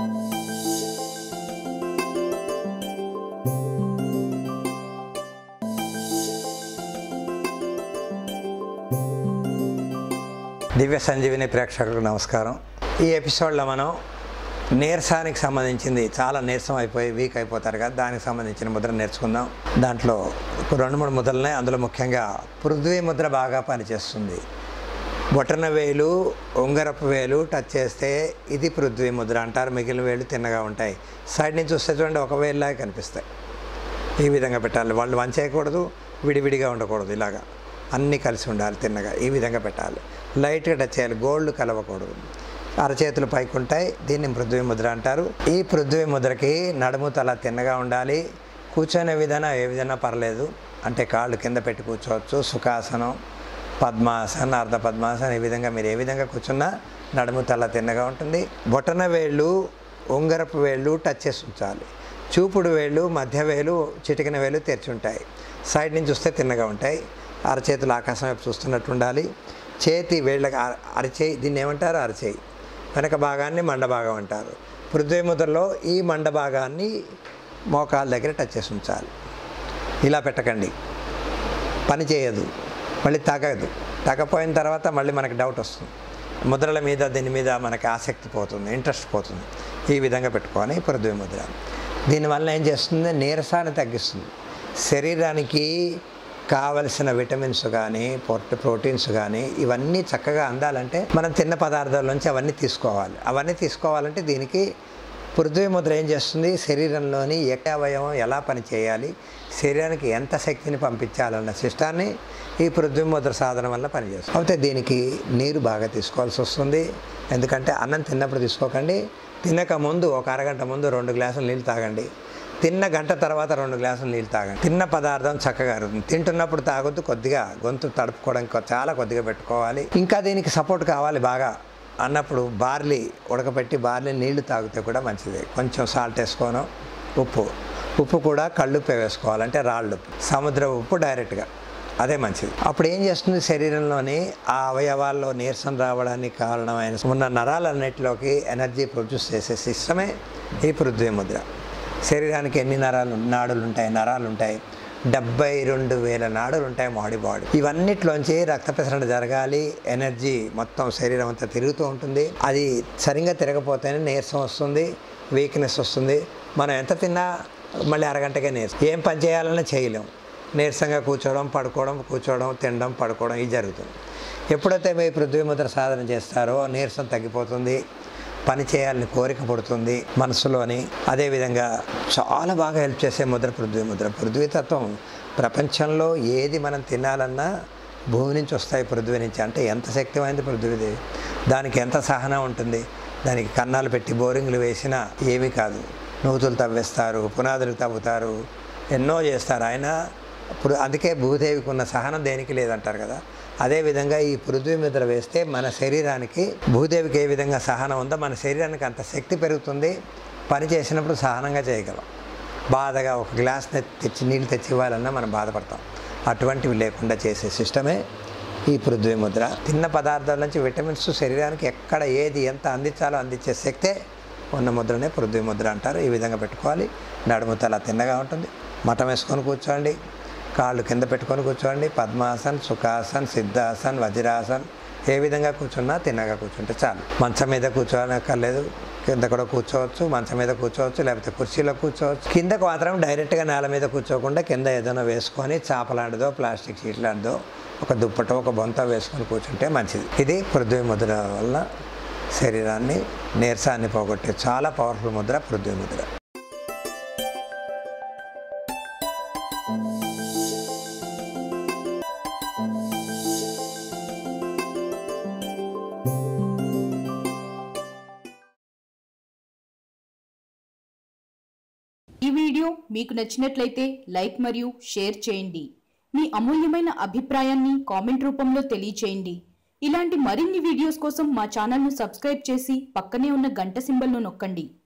దివ్య సంజీవిని ప్రేక్షకులకు నమస్కారం ఈ ఎపిసోడ్లో మనం నీరసానికి సంబంధించింది చాలా నీరసం అయిపోయి వీక్ అయిపోతారు కదా దానికి సంబంధించిన ముద్ర నేర్చుకుందాం దాంట్లో ఒక రెండు మూడు ముద్రలున్నాయి అందులో ముఖ్యంగా పృథ్వీ ముద్ర బాగా పనిచేస్తుంది బొటన వేలు ఉంగరపు వేలు టచ్ చేస్తే ఇది పృథ్వీ ముద్ర అంటారు మిగిలిన వేలు తిన్నగా ఉంటాయి సైడ్ నుంచి చూస్తే చూడండి ఒక వేలులాగా కనిపిస్తాయి ఈ విధంగా పెట్టాలి వాళ్ళు వంచేయకూడదు విడివిడిగా ఉండకూడదు ఇలాగా అన్నీ కలిసి ఉండాలి తిన్నగా ఈ విధంగా పెట్టాలి లైట్గా టచ్ చేయాలి గోల్డ్ కలవకూడదు అరచేతులు పైకి ఉంటాయి దీన్ని పృథ్వీ ముద్ర అంటారు ఈ పృథ్వీ ముద్రకి నడుము తల తిన్నగా ఉండాలి కూర్చొనే విధానం ఏ విధంగా పర్లేదు అంటే కాళ్ళు కింద పెట్టి కూర్చోవచ్చు సుఖాసనం పద్మాసన్ అర్ధ పద్మాసన్ ఈ విధంగా మీరు ఏ విధంగా కూర్చున్నా నడుము తల తిన్నగా ఉంటుంది బొటన వేళ్ళు ఉంగరపు వేళ్ళు టచ్ చేసి ఉంచాలి చూపుడు వేళ్ళు మధ్య వేలు చిటికిన వేలు తెరిచి ఉంటాయి సైడ్ నుంచి చూస్తే తిన్నగా ఉంటాయి అరచేతులు ఆకాశం వైపు చూస్తున్నట్టు ఉండాలి చేతి వేళ్ళకి అర- అరచేయి దీన్ని ఏమంటారు అరచేయి వెనక భాగాన్ని మండ భాగం అంటారు పృథ్వీ ముద్రలో ఈ మండ భాగాన్ని మోకాల దగ్గర టచ్ చేసి ఉంచాలి ఇలా పెట్టకండి పని చేయదు మళ్ళీ తగదు తగ్గపోయిన తర్వాత మళ్ళీ మనకి డౌట్ వస్తుంది ముద్రల మీద దీని మీద మనకి ఆసక్తి పోతుంది ఇంట్రెస్ట్ పోతుంది ఈ విధంగా పెట్టుకొని పృథ్వీ ముద్ర దీనివల్ల ఏం చేస్తుంది నీరసాన్ని తగ్గిస్తుంది శరీరానికి కావలసిన విటమిన్స్ కానీ పొట్ట ప్రోటీన్స్ కానీ ఇవన్నీ చక్కగా అందాలంటే మనం తిన్న పదార్థాల నుంచి అవన్నీ తీసుకోవాలి అవన్నీ తీసుకోవాలంటే దీనికి పృథ్వీ ముద్ర ఏం చేస్తుంది శరీరంలోని ఏ అవయవం ఎలా పనిచేయాలి శరీరానికి ఎంత శక్తిని పంపించాలన్న సిస్టాన్ని ఈ పృథ్వీ ముద్ర సాధన వల్ల పనిచేస్తుంది అయితే దీనికి నీరు బాగా తీసుకోవాల్సి వస్తుంది ఎందుకంటే అన్నం తిన్నప్పుడు తీసుకోకండి తినక ముందు ఒక అరగంట ముందు రెండు గ్లాసులు నీళ్ళు తాగండి తిన్న గంట తర్వాత రెండు గ్లాసులు నీళ్ళు తాగండి తిన్న పదార్థం చక్కగా అరుగుతుంది తింటున్నప్పుడు తాగొద్దు కొద్దిగా గొంతు తడుపుకోవడానికి చాలా కొద్దిగా పెట్టుకోవాలి ఇంకా దీనికి సపోర్ట్ కావాలి బాగా అన్నప్పుడు బార్లీ ఉడకపెట్టి బార్లీ నీళ్లు తాగితే కూడా మంచిది కొంచెం సాల్ట్ వేసుకోను ఉప్పు ఉప్పు కూడా కళ్ళుప్పే వేసుకోవాలి అంటే రాళ్ళు ఉప్పు. సముద్ర ఉప్పు డైరెక్ట్గా అదే మంచిది అప్పుడు ఏం చేస్తుంది శరీరంలోని ఆ అవయవాల్లో నీరసం రావడానికి కారణమైన ఉన్న నరాలన్నిటిలోకి ఎనర్జీ ప్రొడ్యూస్ చేసే సిస్టమే ఈ పృథ్వీ ముద్ర శరీరానికి ఎన్ని నరాలు నాడులు ఉంటాయి నరాలు ఉంటాయి డెబ్బై రెండు వేల నాడులు ఉంటాయి బాడీ బాడీ ఇవన్నిట్లోంచి రక్త ప్రసరణ జరగాలి ఎనర్జీ మొత్తం శరీరం అంతా తిరుగుతూ ఉంటుంది అది సరిగ్గా తిరగపోతేనే నీరసం వస్తుంది వీక్నెస్ వస్తుంది మనం ఎంత తిన్నా మళ్ళీ అరగంటకే నీరసం ఏం పని చేయాలన్నా చేయలేం నీరసంగా కూర్చోవడం పడుకోవడం కూర్చోవడం తినడం పడుకోవడం ఇది జరుగుతుంది ఎప్పుడైతే మీ పృథ్వీ ముద్ర సాధన చేస్తారో నీరసం తగ్గిపోతుంది పని చేయాలని కోరిక పుడుతుంది మనసులోని అదేవిధంగా చాలా బాగా హెల్ప్ చేసే ముద్ర పృథ్వీ ముద్ర పృథ్వీ తత్వం ప్రపంచంలో ఏది మనం తినాలన్నా భూమి నుంచి వస్తాయి పృథ్వీ నుంచి అంటే ఎంత శక్తిమైంది పృథ్వీదేవి దానికి ఎంత సహనం ఉంటుంది దానికి కన్నాలు పెట్టి బోరింగ్లు వేసినా ఏమీ కాదు నూతులు తవ్వేస్తారు పునాదులు తవ్వుతారు ఎన్నో చేస్తారు ఆయన ఇప్పుడు అందుకే భూదేవికి ఉన్న సహనం దేనికి లేదంటారు కదా అదేవిధంగా ఈ పృథ్వీ ముద్ర వేస్తే మన శరీరానికి భూదేవికి ఏ విధంగా సహనం ఉందో మన శరీరానికి అంత శక్తి పెరుగుతుంది పని చేసినప్పుడు సహనంగా చేయగలం బాధగా ఒక గ్లాస్ తెచ్చి నీళ్ళు తెచ్చి ఇవ్వాలన్నా మనం బాధపడతాం అటువంటివి లేకుండా చేసే సిస్టమే ఈ పృథ్వీ ముద్ర తిన్న పదార్థాల నుంచి విటమిన్స్ శరీరానికి ఎక్కడ ఏది ఎంత అందించాలో అందించే శక్తే ఉన్న ముద్రనే పృథ్వీ ముద్ర అంటారు ఈ విధంగా పెట్టుకోవాలి నడుము తల తిన్నగా ఉంటుంది మఠం వేసుకొని కూర్చోండి కాళ్ళు కింద పెట్టుకొని కూర్చోండి పద్మాసన్ సుఖాసన్ సిద్ధాసన్ వజ్రాసన్ ఏ విధంగా కూర్చున్నా తిన్నగా కూర్చుంటే చాలు మంచం మీద కూర్చోనక్కర్లేదు కింద కూడా కూర్చోవచ్చు మంచం మీద కూర్చోవచ్చు లేకపోతే కుర్చీలో కూర్చోవచ్చు కిందకు మాత్రం డైరెక్ట్గా నేల మీద కూర్చోకుండా కింద ఏదైనా వేసుకొని చాప లాంటిదో ప్లాస్టిక్ షీట్ లాంటిదో ఒక దుప్పటో ఒక బొంత వేసుకొని కూర్చుంటే మంచిది ఇది పృథ్వీ ముద్ర వల్ల శరీరాన్ని నీరసాన్ని పోగొట్టే చాలా పవర్ఫుల్ ముద్ర పృథ్వీ ముద్ర ఈ వీడియో మీకు నచ్చినట్లయితే లైక్ మరియు షేర్ చేయండి మీ అమూల్యమైన అభిప్రాయాన్ని కామెంట్ రూపంలో తెలియచేయండి ఇలాంటి మరిన్ని వీడియోస్ కోసం మా ఛానల్ను సబ్స్క్రైబ్ చేసి పక్కనే ఉన్న గంట సింబల్ను నొక్కండి